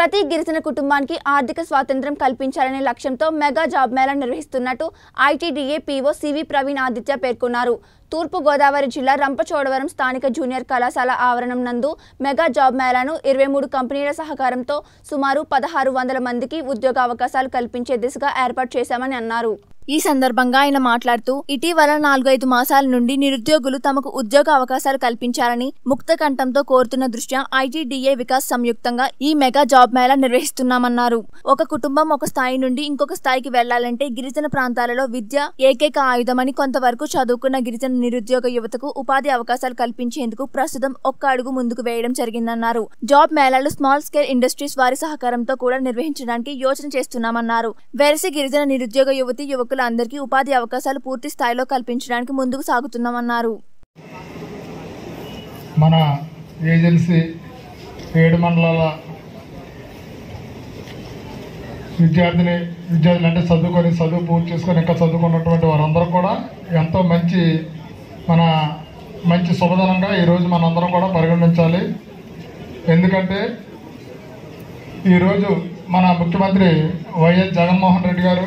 ప్రతి గిరిజన కుటుంబానికి ఆర్థిక స్వాతంత్ర్యం కల్పించాలనే లక్ష్యంతో మెగా జాబ్ మేళా నిర్వహిస్తున్నట్టు ITDA PO CV Praveen Aditya పేర్కొన్నారు తూర్పు గోదావరి జిల్లా రంపచోడవరం స్థానిక జూనియర్ కళాశాల ఆవరణం నందు మెగా జాబ్ మేళాను ఇరవై మూడు కంపెనీల సహకారంతో సుమారు పదహారు వందల మందికి ఉద్యోగ అవకాశాలు కల్పించే దిశగా ఏర్పాటు చేశామని అన్నారు ఈ సందర్భంగా ఆయన మాట్లాడుతూ ఇటీవల నాలుగైదు మాసాల నుండి నిరుద్యోగులు తమకు ఉద్యోగ అవకాశాలు కల్పించాలని ముక్త కంఠంతో కోరుతున్న దృష్ట్యా ఐటీడీఏ వికాస్ సంయుక్తంగా ఈ మెగా జాబ్ మేళా నిర్వహిస్తున్నామన్నారు ఒక కుటుంబం ఒక స్థాయి నుండి ఇంకొక స్థాయికి వెళ్లాలంటే గిరిజన ప్రాంతాలలో విద్య ఏకైక ఆయుధమని కొంతవరకు చదువుకున్న గిరిజన నిరుద్యోగ యువతకు ఉపాధి అవకాశాలు కల్పించేందుకు ప్రస్తుతం ఒక్క అడుగు ముందుకు వేయడం జరిగిందన్నారు జాబ్ మేళాలు స్మాల్ స్కేల్ ఇండస్ట్రీస్ వారి సహకారంతో కూడా నిర్వహించడానికి యోచన చేస్తున్నామన్నారు వెరసి గిరిజన నిరుద్యోగ యువతి యువకుల అందరికీ ఉపాధి అవకాశాలు పూర్తి స్థాయిలో కల్పించడానికి ముందుకు సాగుతున్నామన్నారు మన ఏజెన్సీ ఏడు మండలాల విద్యార్థిని విద్యార్థులు అంటే చదువుకొని చదువు పూర్తి చేసుకొని ఇంకా చదువుకున్నటువంటి వారందరూ కూడా ఎంతో మంచి మన మంచి శుభదనంగా ఈరోజు మనందరం కూడా పరిగణించాలి ఎందుకంటే ఈరోజు మన ముఖ్యమంత్రి వైఎస్ జగన్మోహన్ రెడ్డి గారు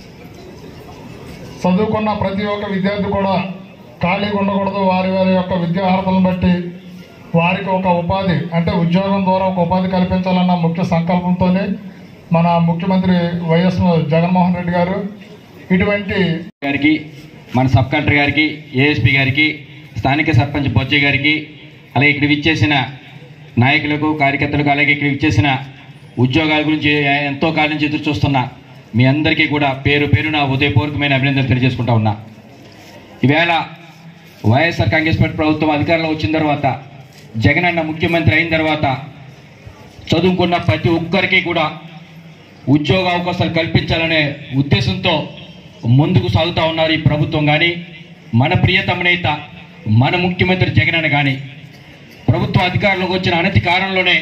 చదువుకున్న ప్రతి ఒక్క విద్యార్థి కూడా ఖాళీగా ఉండకూడదు వారి వారి యొక్క విద్యా అర్హతలను బట్టి వారికి ఒక ఉపాధి అంటే ఉద్యోగం ద్వారా ఒక ఉపాధి కల్పించాలన్న ముఖ్య సంకల్పంతోనే మన ముఖ్యమంత్రి వైఎస్ జగన్మోహన్ రెడ్డి గారు ఇటువంటి గారికి మన సబ్ కలెక్టర్ గారికి ఏఎస్పీ గారికి స్థానిక సర్పంచ్ బొచ్చయ్య గారికి అలాగే ఇక్కడ విచ్చేసిన నాయకులకు కార్యకర్తలకు అలాగే ఇక్కడ విచ్చేసిన ఉద్యోగాల గురించి ఎంతో కాలం నుంచి ఎదురు చూస్తున్న మీ అందరికీ కూడా పేరు పేరున ఉదయపూర్వకమైన అభినందనలు తెలియజేసుకుంటా ఉన్నా ఈవేళ వైఎస్ఆర్ కాంగ్రెస్ పార్టీ ప్రభుత్వం అధికారంలో వచ్చిన తర్వాత జగన్ అన్న ముఖ్యమంత్రి అయిన తర్వాత చదువుకున్న ప్రతి ఒక్కరికి కూడా ఉద్యోగ అవకాశాలు కల్పించాలనే ఉద్దేశంతో ముందుకు సాగుతూ ఉన్నారు ఈ ప్రభుత్వం కానీ మన ప్రియతమ నేత మన ముఖ్యమంత్రి జగన్ అన్న కానీ ప్రభుత్వ అధికారంలోకి వచ్చిన అనతి కాలంలోనే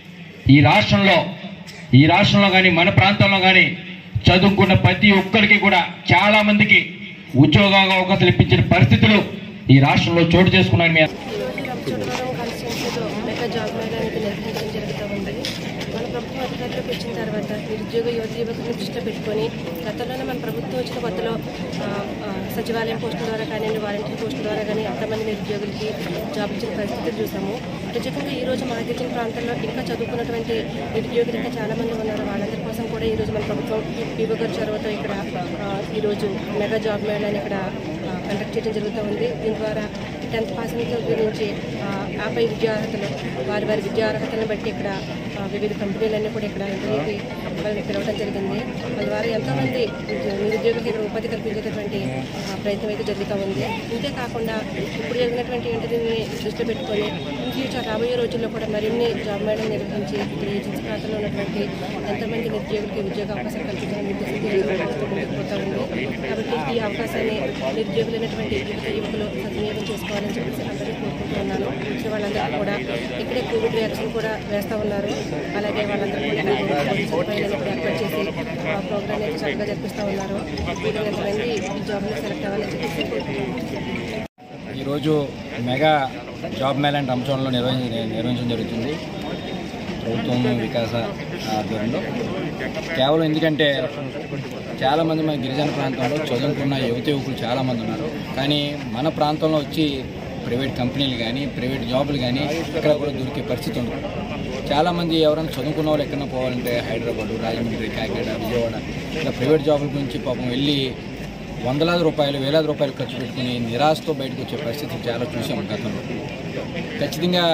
ఈ రాష్ట్రంలో ఈ రాష్ట్రంలో కానీ మన ప్రాంతంలో కానీ చదువుకున్న ప్రతి ఒక్కరికి కూడా చాలా మందికి ఉద్యోగ అవకాశాలు ఇప్పించిన పరిస్థితులు ఈ రాష్ట్రంలో చోటు చేసుకున్నాయని మీ చుట్టవరం కాన్స్టిట్యూన్సీలో మెగా జాబ్ మేళా అనేది నిర్వహించడం జరుగుతూ ఉంది మన ప్రభుత్వం అధికారంలోకి వచ్చిన తర్వాత నిరుద్యోగ యువత యువకులను దృష్టిలో పెట్టుకొని గతంలోనే మన ప్రభుత్వం వచ్చిన కొత్తలో ఆ, ఆ, సచివాలయం పోస్టుల ద్వారా కానివ్వండి వాలంటీర్ పోస్టుల ద్వారా కానీ ఎంతమంది నిరుద్యోగులకి జాబ్ ఇచ్చిన పరిస్థితులు చూసాము ప్రత్యేకంగా ఈ రోజు మా గిరిజన ప్రాంతాల్లో ఇంకా చదువుకున్నటువంటి నిరుద్యోగులు ఇంకా చాలా మంది ఉన్నారు వాళ్ళందరి కోసం కూడా ఈ రోజు మన ప్రభుత్వం పీఓ గారి చొరవతో ఇక్కడ ఆ, ఈరోజు మెగా జాబ్ మేళాని ఇక్కడ కండక్ట్ చేయడం జరుగుతూ ఉంది దీని ద్వారా టెన్త్ పాస్ గురించి ఆ, ఆపై విద్యార్హతలు వారి వారి విద్యార్హతలను బట్టి ఇక్కడ ఆ, వివిధ కంపెనీలన్నీ కూడా ఇక్కడ ఇంటర్వ్యూకి వాళ్ళని పిలవడం జరిగింది వాళ్ళ ద్వారా ఎంతోమంది నిరుద్యోగులకి ఇక్కడ ఉపాధి కల్పించేటటువంటి ఆ, ప్రయత్నం అయితే జరుగుతూ ఉంది ఇంతే కాకుండా ఇప్పుడు జరిగినటువంటి ఇంటర్వ్యూని దృష్టిలో పెట్టుకొని ఇన్ ఫ్యూచర్ రాబోయే రోజుల్లో కూడా మరిన్ని జాబ్ మేడం నిర్వహించి ఇక్కడ ఏజెన్సీ ప్రాంతంలో ఉన్నటువంటి ఎంతమంది నిరుద్యోగులకి ఉద్యోగ అవకాశాలు కల్పించాలని ఉద్దేశంతో ఈ రోజు ప్రభుత్వం ముందుకు పోతా ఉంది కాబట్టి ఈ అవకాశాన్ని నిరుద్యోగులైనటువంటి యువత యువకులు సద్వినియోగం చేసుకోవాలని చెప్పేసి అందరికీ కోరుకుంటూ ఉన్నాను సో వాళ్ళందరికీ కూడా ఇక్కడే కోవిడ్ వ్యాక్సిన్ కూడా వేస్తూ ఉన్నారు అలాగే వాళ్ళందరూ కూడా ఇక్కడ కోవిడ్ సదుపాయాలను కూడా ఏర్పాటు చేసి ఆ ప్రోగ్రామ్ అయితే చక్కగా జరిపిస్తూ ఉన్నారు వీళ్ళంతమంది ఈ జాబ్లో సెలెక్ట్ అవ్వాలని చెప్పేసి కోరుకుంటున్నాను ఈరోజు మెగా జాబ్ మేళాని రంచంలో నిర్వహించ నిర్వహించడం జరుగుతుంది ప్రభుత్వం వికాస ఆధ్వర్యంలో కేవలం ఎందుకంటే చాలామంది మన గిరిజన ప్రాంతంలో చదువుకున్న యువత యువకులు చాలామంది ఉన్నారు కానీ మన ప్రాంతంలో వచ్చి ప్రైవేట్ కంపెనీలు కానీ ప్రైవేట్ జాబులు కానీ ఇక్కడ కూడా దొరికే పరిస్థితి ఉంది చాలామంది ఎవరైనా చదువుకున్న వాళ్ళు ఎక్కడైనా పోవాలంటే హైదరాబాద్ రాజమండ్రి కాకినాడ విజయవాడ ఇలా ప్రైవేట్ జాబుల గురించి పాపం వెళ్ళి వందలాది రూపాయలు వేలాది రూపాయలు ఖర్చు పెట్టుకుని నిరాశతో బయటకు వచ్చే పరిస్థితి చాలా చూసాం గతంలో ఖచ్చితంగా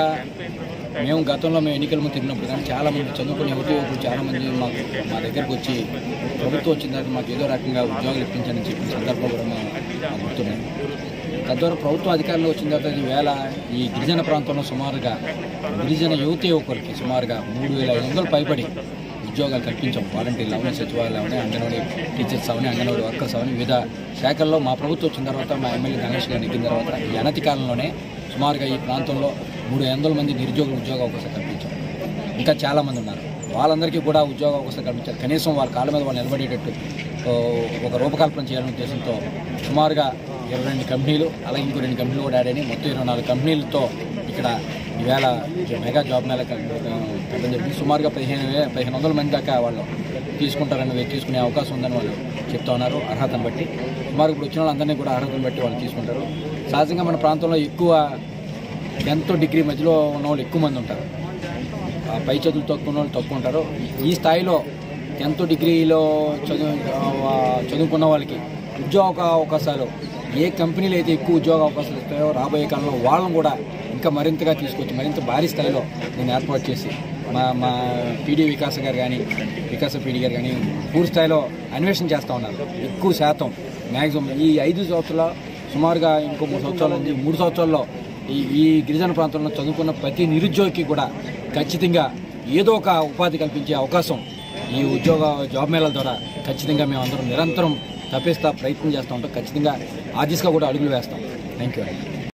మేము గతంలో మేము ఎన్నికల ముందు తిరిగినప్పుడు కానీ చాలామంది చదువుకునే యువత యువకులు చాలామంది మాకు మా దగ్గరకు వచ్చి ప్రభుత్వం వచ్చిన తర్వాత మాకు ఏదో రకంగా ఉద్యోగాలు ఇప్పించని చెప్పిన సందర్భం కూడా మా మాకు గుర్తున్నాయి తద్వారా ప్రభుత్వం అధికారంలో వచ్చిన తర్వాత ఈ వేళ ఈ గిరిజన ప్రాంతంలో సుమారుగా గిరిజన యువత యువకులకి సుమారుగా మూడు వేల ఐదు వందలు పైబడి ఉద్యోగాలు కల్పించాం వాలంటీర్లు అవని సచివాలయం అవని అంగన్వాడీ టీచర్స్ అవని అంగన్వాడీ వర్కర్స్ అవని వివిధ శాఖల్లో మా ప్రభుత్వం వచ్చిన తర్వాత మా ఎమ్మెల్యే గణేష్ గారు ఎక్కిన తర్వాత ఈ అనతి కాలంలోనే సుమారుగా ఈ ప్రాంతంలో మూడు వందల మంది నిరుద్యోగులు ఉద్యోగ అవకాశం కల్పించాం ఇంకా చాలామంది ఉన్నారు వాళ్ళందరికీ కూడా ఉద్యోగ అవకాశం కల్పించారు కనీసం వాళ్ళ కాళ్ళ మీద వాళ్ళు నిలబడేటట్టు ఓ, ఒక రూపకల్పన చేయాలనే ఉద్దేశంతో సుమారుగా ఇరవై రెండు కంపెనీలు అలాగే ఇంకో రెండు కంపెనీలు కూడా యాడ్ అయినాయి మొత్తం ఇరవై నాలుగు కంపెనీలతో ఇక్కడ ఈవేళ జ- మెగా జాబ్ మేళ పెట్టడం జరిగింది సుమారుగా పదిహేను వే పదిహేను వందల మంది దాకా వాళ్ళు తీసుకుంటారని తీసుకునే అవకాశం ఉందని వాళ్ళు చెప్తా ఉన్నారు అర్హతను బట్టి సుమారు ఇప్పుడు వచ్చిన వాళ్ళందరినీ కూడా అర్హతను బట్టి వాళ్ళు తీసుకుంటారు సహజంగా మన ప్రాంతంలో ఎక్కువ టెన్త్ డిగ్రీ మధ్యలో ఉన్న వాళ్ళు ఎక్కువ మంది ఉంటారు ఆ పై చదువులు తక్కువ ఉన్న వాళ్ళు తక్కువ ఉంటారు ఈ స్థాయిలో టెన్త్ డిగ్రీలో చదువు ఆ, చదువుకున్న వాళ్ళకి ఉద్యోగ అవకాశాలు ఏ కంపెనీలు అయితే ఎక్కువ ఉద్యోగ అవకాశాలు ఇస్తాయో రాబోయే కాలంలో వాళ్ళని కూడా ఇంకా మరింతగా తీసుకొచ్చి మరింత భారీ స్థాయిలో నేను ఏర్పాటు చేసి మా మా పీడీ వికాస్ గారు కానీ వికాస పీడీ గారు కానీ పూర్తి స్థాయిలో అన్వేషణ చేస్తూ ఉన్నారు ఎక్కువ శాతం మ్యాక్సిమం ఈ ఐదు సంవత్సరాల సుమారుగా ఇంకో మూడు సంవత్సరాల నుంచి మూడు సంవత్సరాల్లో ఈ ఈ గిరిజన ప్రాంతంలో చదువుకున్న ప్రతి నిరుద్యోగికి కూడా ఖచ్చితంగా ఏదో ఒక ఉపాధి కల్పించే అవకాశం ఈ ఉద్యోగ జాబ్ మేళాల ద్వారా ఖచ్చితంగా మేము అందరం నిరంతరం తప్పిస్తా ప్రయత్నం చేస్తూ ఉంటాం ఖచ్చితంగా ఆ దిశగా కూడా అడుగులు వేస్తాం థ్యాంక్ యూ